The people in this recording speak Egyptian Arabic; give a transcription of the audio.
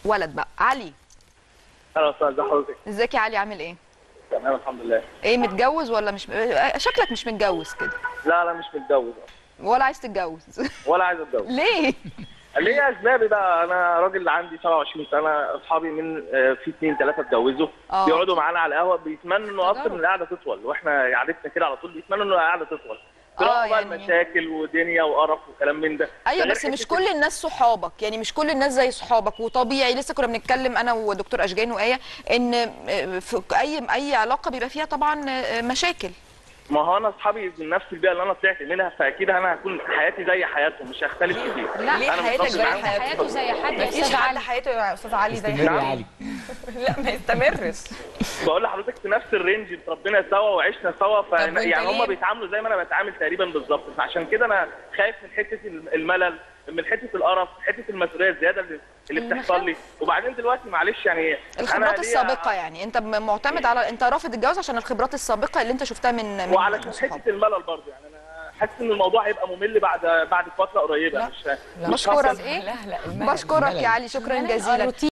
ولد بقى علي اهلا وسهلا ازي حضرتك ازيك يا علي عامل ايه تمام الحمد لله ايه متجوز ولا مش آه، شكلك مش متجوز كده لا لا مش متجوز ولا عايز تتجوز ولا عايز اتجوز ليه ليه اسبابي بقى انا راجل عندي 27 سنه اصحابي من آه، في اثنين ثلاثه اتجوزوا آه. بيقعدوا معانا على القهوه بيتمنوا انه اصلا ان القعده تطول واحنا قعدتنا كده على طول بيتمنوا انه القعده تطول تروحوا بقى يعني- المشاكل ودنيا وقرف وكلام من ده ايوه ده غير بس مش حتة كل الناس صحابك يعني مش كل الناس زي صحابك وطبيعي لسه كنا بنتكلم انا ودكتور اشجان وايه ان آه، في اي اي علاقه بيبقى فيها طبعا آه، مشاكل ما هو انا اصحابي من نفس البيئه اللي انا طلعت منها فاكيد انا هكون حياتي زي حياتهم مش هختلف كتير لا، ليه أنا حياتك متفق زي معاهم. حياته حياته زي حد يا مفيش استاذ حد علي حياته يا استاذ علي زي استمر يا نعم. علي لا ما يستمرش بقول لحضرتك في نفس الرينج اتربينا سوا وعشنا سوا ف وأنت يعني هم ليه؟ بيتعاملوا زي ما انا بتعامل تقريبا بالظبط فعشان كده انا خايف من حته الملل من حته القرف حته المسؤوليه الزياده اللي, اللي بتحصل لي وبعدين دلوقتي معلش يعني الخبرات أنا ليا- السابقه يعني انت م- معتمد على انت رافض الجواز عشان الخبرات السابقه اللي انت شفتها من من وعلشان صحابك. حته الملل برضه يعني انا حاسس ان الموضوع هيبقى ممل بعد بعد فتره قريبه لا. مش لا. مش بشكرك. هفضل- لا لا الملل. بشكرك يا علي شكرا الملل، آه، جزيلا روتين.